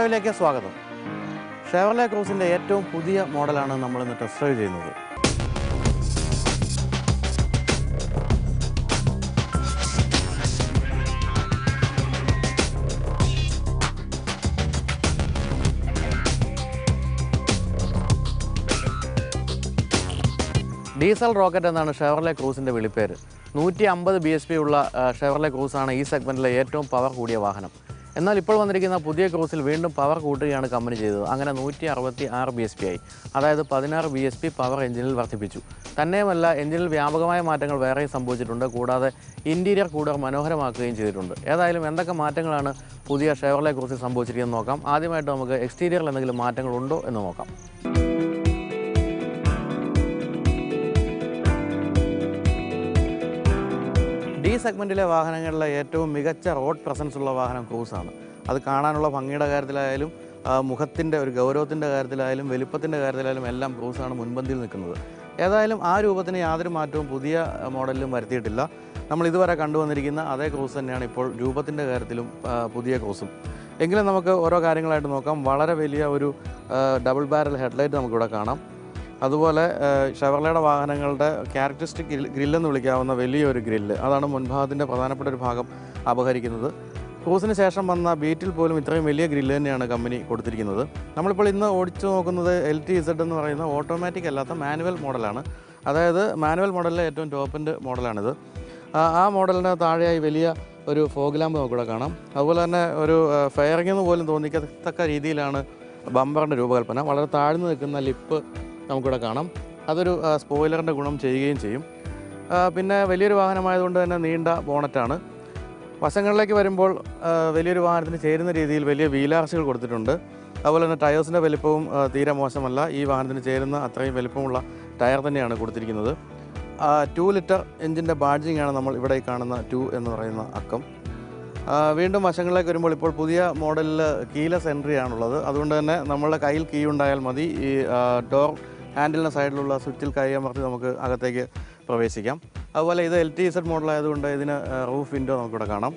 ഡ്രൈവിലേക്ക് സ്വാഗതം ഷെവർലെ ക്രൂസിൻ്റെ ഏറ്റവും പുതിയ മോഡലാണ് നമ്മൾ ഇന്ന് ടെസ്റ്റ് ഡ്രൈവ് ചെയ്യുന്നത് ഡീസൽ റോക്കറ്റ് എന്നാണ് ഷെവർലെ ക്രൂസിൻ്റെ വിളിപ്പേര് നൂറ്റി അമ്പത് ബി എസ് പി ഉള്ള ആ, ഷെവർലെ ക്രൂസാണ് ഈ സെഗ്മെൻറ്റിലെ ഏറ്റവും പവർ കൂടിയ വാഹനം എന്നാൽ ഇപ്പോൾ വന്നിരിക്കുന്ന പുതിയ ക്രൂസിൽ വീണ്ടും പവർ കൂട്ടുകയാണ് കമ്പനി ചെയ്തത് അങ്ങനെ നൂറ്റി അറുപത്തി ആറ് ബി എസ് പി ആയി അതായത് പതിനാറ് ബി എസ് പി പവർ എഞ്ചിനിൽ വർദ്ധിപ്പിച്ചു തന്നെയുമല്ല എഞ്ചിനിൽ വ്യാപകമായ മാറ്റങ്ങൾ വേറെയും സംഭവിച്ചിട്ടുണ്ട് കൂടാതെ ഇൻറ്റീരിയർ കൂടുതൽ മനോഹരമാക്കുകയും ചെയ്തിട്ടുണ്ട് ഏതായാലും എന്തൊക്കെ മാറ്റങ്ങളാണ് പുതിയ ഷെവർലെ ക്രൂസിൽ സംഭവിച്ചിരിക്കുന്നത് നോക്കാം ആദ്യമായിട്ട് നമുക്ക് എക്സ്റ്റീരിയറിൽ എന്തെങ്കിലും മാറ്റങ്ങളുണ്ടോ എന്ന് നോക്കാം ഡി സെഗ്മെൻറ്റിലെ വാഹനങ്ങളിലെ ഏറ്റവും മികച്ച റോഡ് പ്രസൻസ് ഉള്ള വാഹനം ക്രൂസാണ് അത് കാണാനുള്ള ഭംഗിയുടെ കാര്യത്തിലായാലും ആ, മുഖത്തിൻ്റെ ഒരു ഗൗരവത്തിൻ്റെ കാര്യത്തിലായാലും വലിപ്പത്തിൻ്റെ കാര്യത്തിലായാലും എല്ലാം ക്രൂസാണ് മുൻപന്തിയിൽ നിൽക്കുന്നത് ഏതായാലും ആ രൂപത്തിന് യാതൊരു മാറ്റവും പുതിയ ആ, മോഡലിലും വരുത്തിയിട്ടില്ല നമ്മൾ ഇതുവരെ കണ്ടുവന്നിരിക്കുന്ന അതേ ക്രൂസ് തന്നെയാണ് ഇപ്പോൾ രൂപത്തിൻ്റെ കാര്യത്തിലും ആ, പുതിയ ക്രൂസും എങ്കിലും നമുക്ക് ഓരോ കാര്യങ്ങളായിട്ട് നോക്കാം വളരെ വലിയ ഒരു ഡബിൾ ബാരൽ ഹെഡ്ലൈറ്റ് നമുക്കിവിടെ കാണാം അതുപോലെ ഷെവർലയുടെ വാഹനങ്ങളുടെ ക്യാരക്ടറിസ്റ്റിക് ഗ്രില്ലെന്ന് വിളിക്കാവുന്ന വലിയൊരു ഗ്രില്ല് അതാണ് മുൻഭാഗത്തിൻ്റെ പ്രധാനപ്പെട്ട ഒരു ഭാഗം അപഹരിക്കുന്നത് ക്രൂസിന് ശേഷം വന്ന ബീറ്റിൽ പോലും ഇത്രയും വലിയ ഗ്രില്ല് തന്നെയാണ് കമ്പനി കൊടുത്തിരിക്കുന്നത് നമ്മളിപ്പോൾ ഇന്ന് ഓടിച്ചു നോക്കുന്നത് എൽ ടി ഇസഡ് എന്ന് പറയുന്ന ഓട്ടോമാറ്റിക് അല്ലാത്ത മാനുവൽ മോഡലാണ് അതായത് മാനുവൽ മോഡലിലെ ഏറ്റവും ടോപ്പിൻ്റെ മോഡലാണിത് ആ- ആ മോഡലിന് താഴെയായി വലിയ ഒരു ഫോഗ് ലാമ്പ് നമുക്കിവിടെ കാണാം അതുപോലെ തന്നെ ഒരു ഫയറിംഗ് എന്ന് പോലും തോന്നിക്കത്തക്ക രീതിയിലാണ് ബമ്പറിൻ്റെ രൂപകൽപ്പന വളരെ താഴ്ന്നു നിൽക്കുന്ന ലിപ്പ് നമുക്കിവിടെ കാണാം അതൊരു സ്പോയിലറിൻ്റെ ഗുണം ചെയ്യുകയും ചെയ്യും ആ, പിന്നെ വലിയൊരു വാഹനമായതുകൊണ്ട് തന്നെ നീണ്ട ബോണറ്റാണ് വശങ്ങളിലേക്ക് വരുമ്പോൾ ആ, വലിയൊരു വാഹനത്തിന് ചേരുന്ന രീതിയിൽ വലിയ വീലാർച്ചുകൾ കൊടുത്തിട്ടുണ്ട് അതുപോലെ തന്നെ ടയേഴ്സിൻ്റെ വലിപ്പവും ആ, തീരെ മോശമല്ല ഈ വാഹനത്തിന് ചേരുന്ന അത്രയും വലിപ്പമുള്ള ടയർ തന്നെയാണ് കൊടുത്തിരിക്കുന്നത് ടു ലിറ്റർ എഞ്ചിൻ്റെ ബാഡ്ജിങ് ആണ് നമ്മൾ ഇവിടെ ഈ കാണുന്ന ടു എന്ന് പറയുന്ന അക്കം ആ, വീണ്ടും വശങ്ങളിലേക്ക് വരുമ്പോൾ ഇപ്പോൾ പുതിയ മോഡലിൽ കീലെസ് എൻട്രി ആണുള്ളത് അതുകൊണ്ട് തന്നെ നമ്മളുടെ കയ്യിൽ കീ ഉണ്ടായാൽ മതി ഈ ഡോർ ഹാൻഡിലിൻ്റെ സൈഡിലുള്ള സ്വിച്ചിൽ കൈ അമർത്തി നമുക്ക് അകത്തേക്ക് പ്രവേശിക്കാം അതുപോലെ ഇത് എൽ ടി ഇസഡ് മോഡലായതുകൊണ്ട് ഇതിന് റൂഫ് വിൻഡോ നമുക്കിവിടെ കാണാം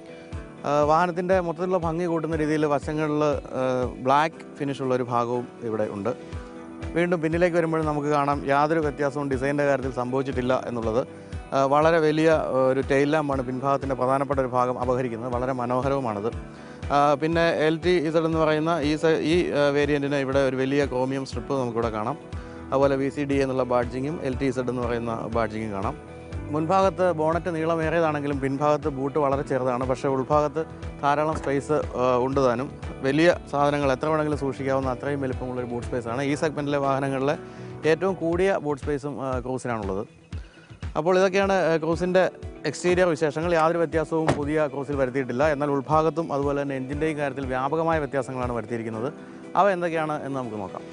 വാഹനത്തിൻ്റെ മൊത്തത്തിലുള്ള ഭംഗി കൂട്ടുന്ന രീതിയിൽ വശങ്ങളിൽ ബ്ലാക്ക് ഫിനിഷുള്ള ഒരു ഭാഗവും ഇവിടെ ഉണ്ട് വീണ്ടും പിന്നിലേക്ക് വരുമ്പോൾ നമുക്ക് കാണാം യാതൊരു വ്യത്യാസവും ഡിസൈനിൻ്റെ കാര്യത്തിൽ സംഭവിച്ചിട്ടില്ല എന്നുള്ളത് ആ, വളരെ വലിയ ആ, ഒരു ടെയിൽ ലാമ്പാണ് പിൻഭാഗത്തിൻ്റെ പ്രധാനപ്പെട്ട ഒരു ഭാഗം അപഹരിക്കുന്നത് വളരെ മനോഹരവുമാണത് ആ, പിന്നെ എൽ ടി ഇസഡ് എന്ന് പറയുന്ന ഈ സ- ഈ വേരിയൻറ്റിന് ഇവിടെ ഒരു വലിയ ക്രോമിയം സ്ട്രിപ്പ് നമുക്കിവിടെ കാണാം അതുപോലെ വി സി ഡി എന്നുള്ള ബാഡ്ജിങ്ങും എൽ ടി ഇസഡ് എന്ന് പറയുന്ന ബാഡ്ജിങ്ങും കാണാം മുൻഭാഗത്ത് ബോണറ്റ് നീളമേറിയതാണെങ്കിലും പിൻഭാഗത്ത് ബൂട്ട് വളരെ ചെറുതാണ് പക്ഷേ ഉൾഭാഗത്ത് ധാരാളം സ്പേസ് ഉണ്ട് താനും വലിയ സാധനങ്ങൾ എത്ര വേണമെങ്കിലും സൂക്ഷിക്കാവുന്ന അത്രയും വലിപ്പമുള്ളൊരു ബൂട്ട് സ്പേസാണ് ഈ സെഗ്മെൻറ്റിലെ വാഹനങ്ങളിലെ ഏറ്റവും കൂടിയ ബൂട്ട് സ്പേസും ആ, ക്രൂസിനാണുള്ളത് അപ്പോൾ ഇതൊക്കെയാണ് ആ, ക്രൂസിൻ്റെ എക്സ്റ്റീരിയർ വിശേഷങ്ങൾ യാതൊരു വ്യത്യാസവും പുതിയ ക്രൂസിൽ വരുത്തിയിട്ടില്ല എന്നാൽ ഉൾഭാഗത്തും അതുപോലെ തന്നെ എഞ്ചിൻ്റെയും കാര്യത്തിൽ വ്യാപകമായ വ്യത്യാസങ്ങളാണ് വരുത്തിയിരിക്കുന്നത് അവ എന്തൊക്കെയാണ് എന്ന് നമുക്ക് നോക്കാം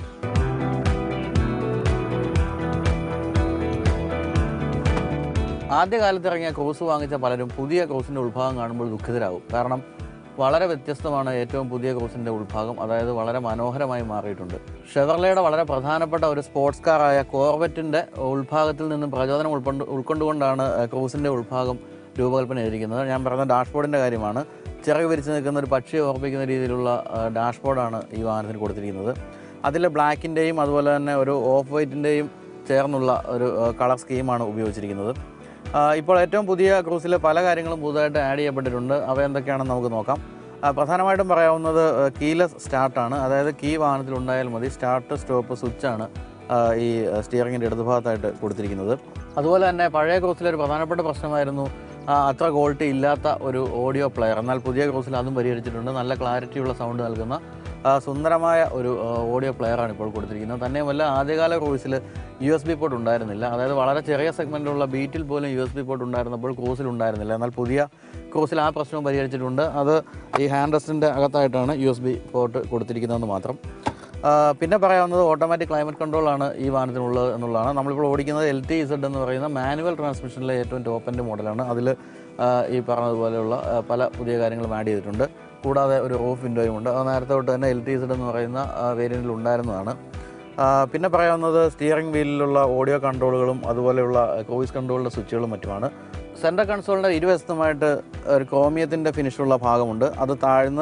ആദ്യകാലത്ത് ഇറങ്ങിയ ക്രൂസ് വാങ്ങിച്ച പലരും പുതിയ ക്രൂസിൻ്റെ ഉൾഭാഗം കാണുമ്പോൾ ദുഃഖിതരാകും കാരണം വളരെ വ്യത്യസ്തമാണ് ഏറ്റവും പുതിയ ക്രൂസിൻ്റെ ഉൾഭാഗം അതായത് വളരെ മനോഹരമായി മാറിയിട്ടുണ്ട് ഷെവർലയുടെ വളരെ പ്രധാനപ്പെട്ട ഒരു സ്പോർട്സ് കാറായ കോർവെറ്റിൻ്റെ ഉൾഭാഗത്തിൽ നിന്നും പ്രചോദനം ഉൾക്കൊണ്ട് ഉൾക്കൊണ്ടുകൊണ്ടാണ് ഏഹ്, ക്രൂസിൻ്റെ ഉൾഭാഗം രൂപകൽപ്പന ചെയ്തിരിക്കുന്നത് ഞാൻ പറഞ്ഞ ഡാഷ്ബോർഡിൻ്റെ കാര്യമാണ് ചിറക് വിരിച്ച് നിൽക്കുന്ന ഒരു പക്ഷിയെ ഓർമ്മിക്കുന്ന രീതിയിലുള്ള ഏഹ്, ഡാഷ്ബോർഡാണ് ഈ വാഹനത്തിന് കൊടുത്തിരിക്കുന്നത് അതിൽ ബ്ലാക്കിൻ്റെയും അതുപോലെ തന്നെ ഒരു ഓഫ് വൈറ്റിൻ്റെയും ചേർന്നുള്ള ഒരു ഏഹ്, കളർ സ്കീമാണ് ഉപയോഗിച്ചിരിക്കുന്നത് ആ, ഇപ്പോൾ ഏറ്റവും പുതിയ ക്രൂസിൽ പല കാര്യങ്ങളും പുതുതായിട്ട് ആഡ് ചെയ്യപ്പെട്ടിട്ടുണ്ട് അവ എന്തൊക്കെയാണെന്ന് നമുക്ക് നോക്കാം ആ, പ്രധാനമായിട്ടും പറയാവുന്നത് കീലെസ് സ്റ്റാർട്ടാണ് അതായത് കീ വാഹനത്തിൽ ഉണ്ടായാൽ മതി സ്റ്റാർട്ട് സ്റ്റോപ്പ് സ്വിച്ചാണ് ഈ സ്റ്റിയറിങ്ങിൻ്റെ ഇടതുഭാഗത്തായിട്ട് കൊടുത്തിരിക്കുന്നത് അതുപോലെ തന്നെ പഴയ ക്രൂസിലെ ഒരു പ്രധാനപ്പെട്ട പ്രശ്നമായിരുന്നു ആ, അത്ര ക്വാളിറ്റി ഇല്ലാത്ത ഒരു ഓഡിയോ പ്ലെയർ എന്നാൽ പുതിയ ക്രൂസിൽ അതും പരിഹരിച്ചിട്ടുണ്ട് നല്ല ക്ലാരിറ്റിയുള്ള സൗണ്ട് നൽകുന്ന ആ, സുന്ദരമായ ഒരു ആ, ഓഡിയോ പ്ലെയറാണ് ഇപ്പോൾ കൊടുത്തിരിക്കുന്നത് തന്നെയുമല്ല ആദ്യകാല ക്രൂസിൽ യു എസ് ബി പോർട്ട് ഉണ്ടായിരുന്നില്ല അതായത് വളരെ ചെറിയ സെഗ്മെൻറ്റിലുള്ള ബീറ്റിൽ പോലും യു എസ് ബി പോർട്ട് ഉണ്ടായിരുന്നപ്പോൾ ക്രൂസിൽ ഉണ്ടായിരുന്നില്ല എന്നാൽ പുതിയ ക്രൂസിൽ ആ പ്രശ്നവും പരിഹരിച്ചിട്ടുണ്ട് അത് ഈ ഹാൻഡ് റെസ്റ്റിൻ്റെ അകത്തായിട്ടാണ് യു എസ് ബി പോർട്ട് കൊടുത്തിരിക്കുന്നതെന്ന് മാത്രം ആ, പിന്നെ പറയാവുന്നത് ഓട്ടോമാറ്റിക് ക്ലൈമറ്റ് കൺട്രോളാണ് ഈ വാഹനത്തിനുള്ളത് എന്നുള്ളതാണ് നമ്മളിപ്പോൾ ഓടിക്കുന്നത് എൽ ടി ഇസഡ് എന്ന് പറയുന്ന മാനുവൽ ട്രാൻസ്മിഷനിലെ ഏറ്റവും ടോപ്പ് എൻ്റെ മോഡലാണ് അതിൽ ഈ പറഞ്ഞതുപോലെയുള്ള ആ, പല പുതിയ കാര്യങ്ങളും ആഡ് ചെയ്തിട്ടുണ്ട് കൂടാതെ ഒരു റൂഫ് വിൻഡോയും ഉണ്ട് അത് നേരത്തെ തൊട്ട് തന്നെ എൽ ടി ഇസഡ് എന്ന് പറയുന്ന വേരിയൻറ്റിൽ ഉണ്ടായിരുന്നതാണ് ആ, പിന്നെ പറയാവുന്നത് സ്റ്റിയറിംഗ് വീലിലുള്ള ഓഡിയോ കൺട്രോളുകളും അതുപോലെയുള്ള ക്രൂയിസ് കൺട്രോളിൻ്റെ സ്വിച്ചുകളും മറ്റുമാണ് സെൻട്രൽ കൺസോളിൻ്റെ ഇരുവശത്തുമായിട്ട് ഒരു ക്രോമിയത്തിൻ്റെ ഫിനിഷുള്ള ഭാഗമുണ്ട് അത് താഴ്ന്ന്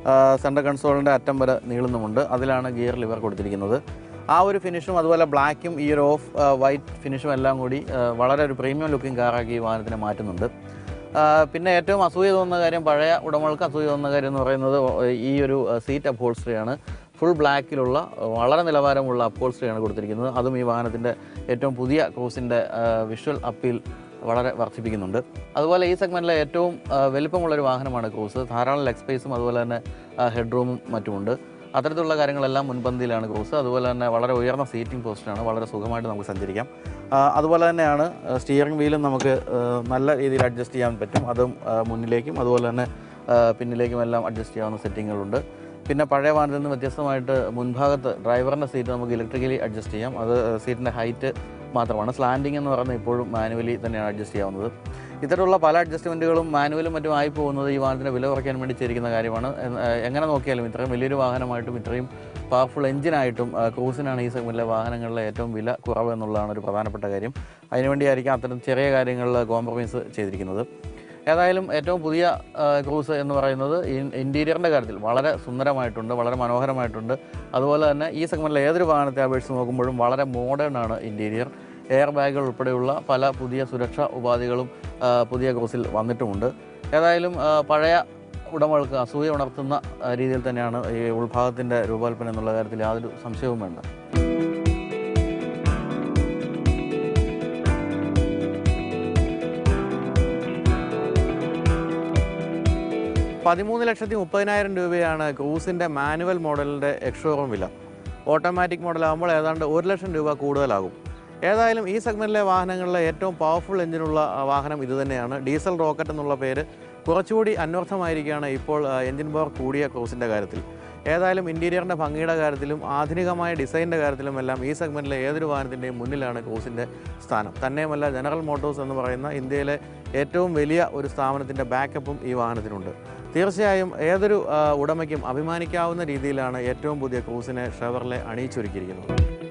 സെൻറ്റർ കൺസോളിൻ്റെ അറ്റം വരെ നീളുന്നുമുണ്ട് അതിലാണ് ഗിയർ ലിവർ കൊടുത്തിരിക്കുന്നത് ആ ഒരു ഫിനിഷും അതുപോലെ ബ്ലാക്കും ഈ ഒരു ഓഫ് വൈറ്റ് ഫിനിഷും എല്ലാം കൂടി ആ, വളരെ ഒരു പ്രീമിയം ലുക്കിംഗ് കാറാക്കി ഈ വാഹനത്തിനെ മാറ്റുന്നുണ്ട് ആ, പിന്നെ ഏറ്റവും അസൂയ തോന്നുന്ന കാര്യം പഴയ ഉടമകൾക്ക് അസൂയ തോന്നുന്ന കാര്യം എന്ന് പറയുന്നത് ഈ ഒരു സീറ്റ് അപ്ഹോൾസ്ട്രിയാണ് ഫുൾ ബ്ലാക്കിലുള്ള വളരെ നിലവാരമുള്ള അപ്ഹോൾസ്ട്രിയാണ് കൊടുത്തിരിക്കുന്നത് അതും ഈ വാഹനത്തിൻ്റെ ഏറ്റവും പുതിയ ക്രൂസിൻ്റെ വിഷ്വൽ അപ്പീൽ വളരെ വർദ്ധിപ്പിക്കുന്നുണ്ട് അതുപോലെ ഈ സെഗ്മെൻറ്റിലെ ഏറ്റവും ആ, വലിപ്പമുള്ളൊരു വാഹനമാണ് ക്രൂസ് ധാരാളം ലെഗ് സ്പേസും അതുപോലെ തന്നെ ഹെഡ് റൂമും മറ്റുമുണ്ട് അത്തരത്തിലുള്ള കാര്യങ്ങളെല്ലാം മുൻപന്തിയിലാണ് ക്രൂസ് അതുപോലെ തന്നെ വളരെ ഉയർന്ന സീറ്റിംഗ് പോസ്റ്റാണ് വളരെ സുഖമായിട്ട് നമുക്ക് സഞ്ചരിക്കാം ആ, അതുപോലെ തന്നെയാണ് സ്റ്റിയറിംഗ് വീലും നമുക്ക് ആ, നല്ല രീതിയിൽ അഡ്ജസ്റ്റ് ചെയ്യാൻ പറ്റും അതും ആ, മുന്നിലേക്കും അതുപോലെ തന്നെ ആ, പിന്നിലേക്കും എല്ലാം അഡ്ജസ്റ്റ് ചെയ്യാവുന്ന സെറ്റിങ്ങുകളുണ്ട് പിന്നെ പഴയ വാഹനത്തിൽ നിന്ന് വ്യത്യസ്തമായിട്ട് മുൻഭാഗത്ത് ഡ്രൈവറിൻ്റെ സീറ്റ് നമുക്ക് ഇലക്ട്രിക്കലി അഡ്ജസ്റ്റ് ചെയ്യാം അത് സീറ്റിൻ്റെ ഹൈറ്റ് മാത്രമാണ് സ്ലാൻഡിംഗ് എന്ന് പറയുന്നത് ഇപ്പോഴും മാനുവലി തന്നെയാണ് അഡ്ജസ്റ്റ് ചെയ്യാവുന്നത് ഇത്തരത്തിലുള്ള പല അഡ്ജസ്റ്റ്മെൻറ്റുകളും മാനുവലും മറ്റും ആയി പോകുന്നത് ഈ വാഹനത്തിന് വില കുറയ്ക്കാൻ വേണ്ടി ചെയ്തിരിക്കുന്ന കാര്യമാണ് എന്ന്, ഏഹ്, എങ്ങനെ നോക്കിയാലും ഇത്രയും വലിയൊരു വാഹനമായിട്ടും ഇത്രയും പവർഫുൾ എഞ്ചിനായിട്ടും ആ, ക്രൂസിനാണ് ഈ സെഗ്മെൻറ്റിലെ വാഹനങ്ങളിലെ ഏറ്റവും വില കുറവ് എന്നുള്ളതാണ് ഒരു പ്രധാനപ്പെട്ട കാര്യം അതിനുവേണ്ടിയായിരിക്കും അത്തരം ചെറിയ കാര്യങ്ങളിൽ കോംപ്രമൈസ് ചെയ്തിരിക്കുന്നത് ഏതായാലും ഏറ്റവും പുതിയ ആ, ക്രൂസ് എന്ന് പറയുന്നത് ഇൻറ്റീരിയറിൻ്റെ കാര്യത്തിൽ വളരെ സുന്ദരമായിട്ടുണ്ട് വളരെ മനോഹരമായിട്ടുണ്ട് അതുപോലെ തന്നെ ഈ സെഗ്മെൻറ്റിലെ ഏതൊരു വാഹനത്തെ അപേക്ഷിച്ച് നോക്കുമ്പോഴും വളരെ മോഡേൺ ആണ് ഇൻറ്റീരിയർ എയർ ബാഗുകൾ ഉൾപ്പെടെയുള്ള പല പുതിയ സുരക്ഷാ ഉപാധികളും ആ, പുതിയ ക്രൂസിൽ വന്നിട്ടുമുണ്ട് ഏതായാലും ആ, പഴയ ഉടമകൾക്ക് അസൂയ ഉണർത്തുന്ന ആ, രീതിയിൽ തന്നെയാണ് ഈ ഉൾഭാഗത്തിൻ്റെ രൂപകൽപ്പന എന്നുള്ള കാര്യത്തിൽ യാതൊരു സംശയവും വേണ്ട പതിമൂന്ന് ലക്ഷത്തി മുപ്പതിനായിരം രൂപയാണ് ക്രൂസിൻ്റെ മാനുവൽ മോഡലിൻ്റെ എക്സ്ഷോറൂം വില ഓട്ടോമാറ്റിക് മോഡലാകുമ്പോൾ ഏതാണ്ട് ഒരു ലക്ഷം രൂപ കൂടുതലാകും ഏതായാലും ഈ സെഗ്മെൻറ്റിലെ വാഹനങ്ങളിലെ ഏറ്റവും പവർഫുൾ എഞ്ചിനുള്ള ആ, വാഹനം ഇതുതന്നെയാണ് ഡീസൽ റോക്കറ്റ് എന്നുള്ള പേര് കുറച്ചുകൂടി അന്വർത്ഥമായിരിക്കുകയാണ് ഇപ്പോൾ ആ, എഞ്ചിൻ പവർ കൂടിയ ക്രൂസിൻ്റെ കാര്യത്തിൽ ഏതായാലും ഇൻറ്റീരിയറിൻ്റെ ഭംഗിയുടെ കാര്യത്തിലും ആധുനികമായ ഡിസൈനിൻ്റെ കാര്യത്തിലും എല്ലാം ഈ സെഗ്മെൻറ്റിലെ ഏതൊരു വാഹനത്തിൻ്റെയും മുന്നിലാണ് ക്രൂസിൻ്റെ സ്ഥാനം തന്നെയുമല്ല ജനറൽ മോട്ടോഴ്സ് എന്ന് പറയുന്ന ഇന്ത്യയിലെ ഏറ്റവും വലിയ ഒരു സ്ഥാപനത്തിൻ്റെ ബാക്കപ്പും ഈ വാഹനത്തിനുണ്ട് തീർച്ചയായും ഏതൊരു ആ, ഉടമയ്ക്കും അഭിമാനിക്കാവുന്ന രീതിയിലാണ് ഏറ്റവും പുതിയ ക്രൂസിനെ ഷെവർലെ അണിയിച്ചൊരുക്കിയിരിക്കുന്നത്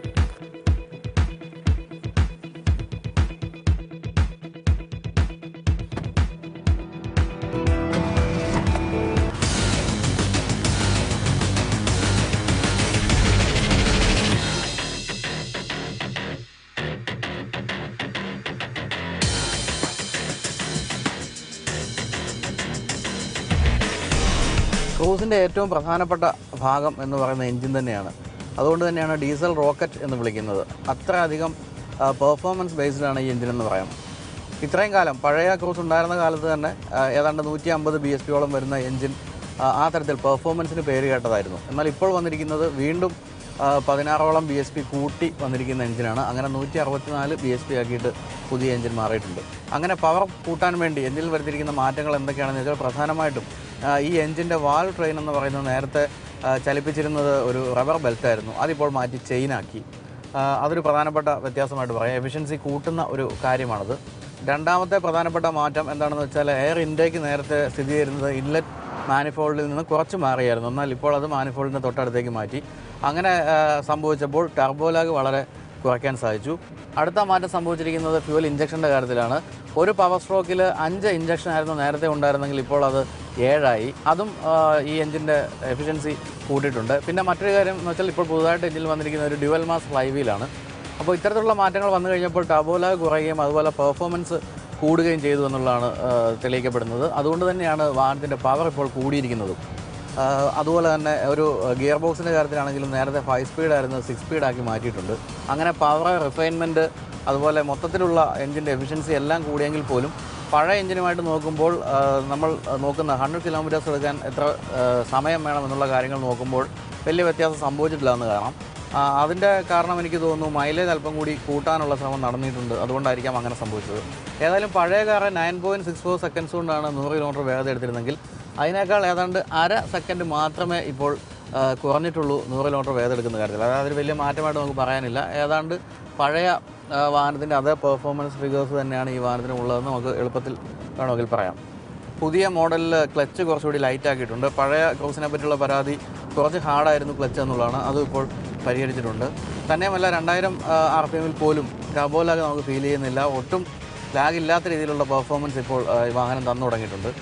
ക്രൂസിൻ്റെ ഏറ്റവും പ്രധാനപ്പെട്ട ഭാഗം എന്ന് പറയുന്ന എഞ്ചിൻ തന്നെയാണ് അതുകൊണ്ട് തന്നെയാണ് ഡീസൽ റോക്കറ്റ് എന്ന് വിളിക്കുന്നത് അത്രയധികം പെർഫോമൻസ് ബേസ്ഡാണ് ഈ എഞ്ചിൻ എന്ന് പറയാം ഇത്രയും കാലം പഴയ ക്രൂസ് ഉണ്ടായിരുന്ന കാലത്ത് തന്നെ ആ, ഏതാണ്ട് നൂറ്റി അമ്പത് ബി എസ് പിയോളം വരുന്ന എഞ്ചിൻ ആ, ആ തരത്തിൽ പെർഫോമൻസിന് പേര് കേട്ടതായിരുന്നു എന്നാൽ ഇപ്പോൾ വന്നിരിക്കുന്നത് വീണ്ടും ആ, പതിനാറോളം ബി എസ് പി കൂട്ടി വന്നിരിക്കുന്ന എഞ്ചിനാണ് അങ്ങനെ നൂറ്റി അറുപത്തിനാല് ബി എസ് പി ആക്കിയിട്ട് പുതിയ എഞ്ചിൻ മാറിയിട്ടുണ്ട് അങ്ങനെ പവർ കൂട്ടാൻ വേണ്ടി എഞ്ചിനിൽ വരുത്തിയിരിക്കുന്ന മാറ്റങ്ങൾ എന്തൊക്കെയാണെന്ന് വെച്ചാൽ പ്രധാനമായിട്ടും ആ, ഈ എഞ്ചിൻ്റെ വാൽ ട്രെയിൻ എന്ന് പറയുന്നത് നേരത്തെ ആ, ചലിപ്പിച്ചിരുന്നത് ഒരു റബ്ബർ ബെൽറ്റായിരുന്നു അതിപ്പോൾ മാറ്റി ചെയിനാക്കി ആ, അതൊരു പ്രധാനപ്പെട്ട വ്യത്യാസമായിട്ട് പറയാം എഫിഷ്യൻസി കൂട്ടുന്ന ഒരു കാര്യമാണത് രണ്ടാമത്തെ പ്രധാനപ്പെട്ട മാറ്റം എന്താണെന്ന് വെച്ചാൽ എയർ ഇൻടേക്ക് നേരത്തെ സ്ഥിതി ചെയ്യുന്നത് ഇൻലെറ്റ് മാനിഫോൾഡിൽ നിന്ന് കുറച്ച് മാറിയായിരുന്നു എന്നാൽ ഇപ്പോൾ അത് മാനിഫോൾഡിൻ്റെ തൊട്ടടുത്തേക്ക് മാറ്റി അങ്ങനെ ആ, സംഭവിച്ചപ്പോൾ ടർബോലാഗ് വളരെ കുറയ്ക്കാൻ സാധിച്ചു അടുത്ത മാറ്റം സംഭവിച്ചിരിക്കുന്നത് ഫ്യൂൽ ഇഞ്ചക്ഷൻ്റെ കാര്യത്തിലാണ് ഒരു പവർ സ്ട്രോക്കിൽ അഞ്ച് ഇഞ്ചക്ഷൻ ആയിരുന്നു നേരത്തെ ഉണ്ടായിരുന്നെങ്കിൽ ഇപ്പോൾ അത് ഏഴായി അതും ആ, ഈ എഞ്ചിൻ്റെ എഫിഷ്യൻസി കൂട്ടിയിട്ടുണ്ട് പിന്നെ മറ്റൊരു കാര്യം എന്ന് വെച്ചാൽ ഇപ്പോൾ പുതുതായിട്ട് എഞ്ചിൽ വന്നിരിക്കുന്ന ഒരു ഡ്യുവൽ മാസ് ഫ്ലൈ വീലാണ് അപ്പോൾ ഇത്തരത്തിലുള്ള മാറ്റങ്ങൾ വന്നു കഴിഞ്ഞപ്പോൾ ടബോല കുറയുകയും അതുപോലെ പെർഫോമൻസ് കൂടുകയും ചെയ്തു എന്നുള്ളതാണ് ആ, തെളിയിക്കപ്പെടുന്നത് അതുകൊണ്ട് തന്നെയാണ് വാഹനത്തിൻ്റെ പവർ ഇപ്പോൾ കൂടിയിരിക്കുന്നതും ആ, അതുപോലെ തന്നെ ഒരു ഗിയർ ബോക്സിൻ്റെ കാര്യത്തിലാണെങ്കിലും നേരത്തെ ഫൈവ് സ്പീഡ് ആയിരുന്നു സിക്സ് സ്പീഡാക്കി മാറ്റിയിട്ടുണ്ട് അങ്ങനെ പവർ റിഫൈൻമെൻറ്റ് അതുപോലെ മൊത്തത്തിലുള്ള എഞ്ചിൻ്റെ എഫിഷ്യൻസി എല്ലാം കൂടിയെങ്കിൽ പോലും പഴയ എഞ്ചിനുമായിട്ട് നോക്കുമ്പോൾ ആ, നമ്മൾ നോക്കുന്ന ഹൺഡ്രഡ് കിലോമീറ്റേഴ്സ് എടുക്കാൻ എത്ര ആ, സമയം വേണം എന്നുള്ള കാര്യങ്ങൾ നോക്കുമ്പോൾ വലിയ വ്യത്യാസം സംഭവിച്ചിട്ടില്ല എന്ന് കാണാം ആ, അതിൻ്റെ കാരണം എനിക്ക് തോന്നുന്നു മൈലേജ് അല്പം കൂടി കൂട്ടാനുള്ള ശ്രമം നടന്നിട്ടുണ്ട് അതുകൊണ്ടായിരിക്കാം അങ്ങനെ സംഭവിച്ചത് ഏതായാലും പഴയ car nine point six four seconds കൊണ്ടാണ് നൂറ് കിലോമീറ്റർ വേഗത എടുത്തിരുന്നെങ്കിൽ അതിനേക്കാൾ ഏതാണ്ട് അര സെക്കൻഡ് മാത്രമേ ഇപ്പോൾ ആ, കുറഞ്ഞിട്ടുള്ളൂ നൂറ് കിലോമീറ്റർ വേഗത എടുക്കുന്ന കാര്യത്തിൽ അതായത് ഒരു വലിയ മാറ്റമായിട്ട് നമുക്ക് പറയാനില്ല ഏതാണ്ട് പഴയ വാഹനത്തിൻ്റെ അതേ പെർഫോമൻസ് ഫിഗേഴ്സ് തന്നെയാണ് ഈ വാഹനത്തിന് ഉള്ളതെന്ന് നമുക്ക് എളുപ്പത്തിൽ വേണമെങ്കിൽ പറയാം പുതിയ മോഡലിൽ ക്ലച്ച് കുറച്ചുകൂടി ലൈറ്റ് ആക്കിയിട്ടുണ്ട് പഴയ ക്രൂസിനെ പറ്റിയുള്ള പരാതി കുറച്ച് ഹാർഡായിരുന്നു ക്ലച്ച് എന്നുള്ളതാണ് അതും ഇപ്പോൾ പരിഹരിച്ചിട്ടുണ്ട് തന്നെയുമല്ല രണ്ടായിരം ആർ പി എമ്മിൽ പോലും ടബോ ലാഗ് നമുക്ക് ഫീൽ ചെയ്യുന്നില്ല ഒട്ടും ലാഗ് ഇല്ലാത്ത രീതിയിലുള്ള പെർഫോമൻസ് ഇപ്പോൾ ആ, ഈ വാഹനം തന്നു തുടങ്ങിയിട്ടുണ്ട്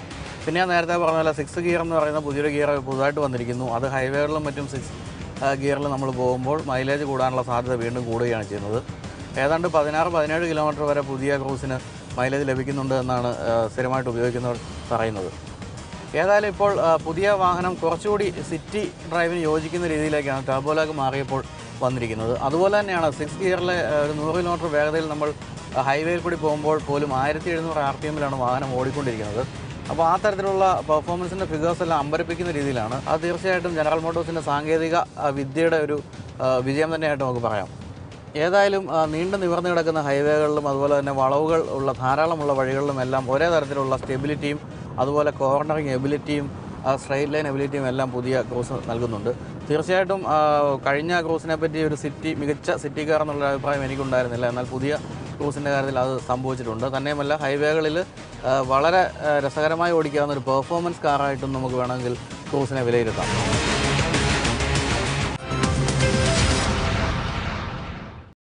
പിന്നെ ഞാൻ നേരത്തെ പറഞ്ഞ പോലെ സിക്സ് ഗിയർ എന്ന് പറയുന്ന പുതിയൊരു ഗിയർ പുതുതായിട്ട് വന്നിരിക്കുന്നു അത് ഹൈവേകളിലും മറ്റും സിക്സ് ഗിയറിൽ നമ്മൾ പോകുമ്പോൾ മൈലേജ് കൂടാനുള്ള സാധ്യത വീണ്ടും കൂടുകയാണ് ചെയ്യുന്നത് ഏതാണ്ട് പതിനാറ് പതിനേഴ് കിലോമീറ്റർ വരെ പുതിയ ക്രൂസിന് മൈലേജ് ലഭിക്കുന്നുണ്ട് എന്നാണ് ആ, സ്ഥിരമായിട്ട് ഉപയോഗിക്കുന്നവർ പറയുന്നത് ഏതായാലും ഇപ്പോൾ ആ, പുതിയ വാഹനം കുറച്ചുകൂടി സിറ്റി ഡ്രൈവിന് യോജിക്കുന്ന രീതിയിലേക്കാണ് ടർബോലാഗ് മാറിയപ്പോൾ വന്നിരിക്കുന്നത് അതുപോലെ തന്നെയാണ് സിക്സ് ഗിയറിലെ ആ, ഒരു നൂറ് കിലോമീറ്റർ വേഗതയിൽ നമ്മൾ ആ, ഹൈവേയിൽ കൂടി പോകുമ്പോൾ പോലും ആയിരത്തി എഴുന്നൂറ് ആർ പി എമ്മിലാണ് വാഹനം ഓടിക്കൊണ്ടിരിക്കുന്നത് അപ്പോൾ ആ തരത്തിലുള്ള പെർഫോമൻസിൻ്റെ ഫിഗേഴ്സ് എല്ലാം അമ്പരപ്പിക്കുന്ന രീതിയിലാണ് അത് തീർച്ചയായിട്ടും ജനറൽ മോട്ടോഴ്സിൻ്റെ സാങ്കേതിക ആ, വിദ്യയുടെ ഒരു ആ, വിജയം തന്നെയായിട്ട് നമുക്ക് പറയാം ഏതായാലും ആ, നീണ്ടു നിവർന്നു കിടക്കുന്ന ഹൈവേകളിലും അതുപോലെ തന്നെ വളവുകൾ ഉള്ള ധാരാളമുള്ള വഴികളിലും എല്ലാം ഒരേ തരത്തിലുള്ള സ്റ്റെബിലിറ്റിയും അതുപോലെ കോർണറിങ് എബിലിറ്റിയും സ്ട്രൈറ്റ് ലൈൻ എബിലിറ്റിയും എല്ലാം പുതിയ ക്രൂസ് നൽകുന്നുണ്ട് തീർച്ചയായിട്ടും ആ, കഴിഞ്ഞ ക്രൂസിനെ പറ്റി ഒരു സിറ്റി മികച്ച സിറ്റി കാർ എന്നുള്ള അഭിപ്രായം എനിക്കുണ്ടായിരുന്നില്ല എന്നാൽ പുതിയ ക്രൂസിൻ്റെ കാര്യത്തിൽ അത് സംഭവിച്ചിട്ടുണ്ട് തന്നെയുമല്ല ഹൈവേകളിൽ വളരെ ആ, രസകരമായി ഓടിക്കാവുന്ന ഒരു പെർഫോമൻസ് കാറായിട്ടും നമുക്ക് വേണമെങ്കിൽ ക്രൂസിനെ വിലയിരുത്താം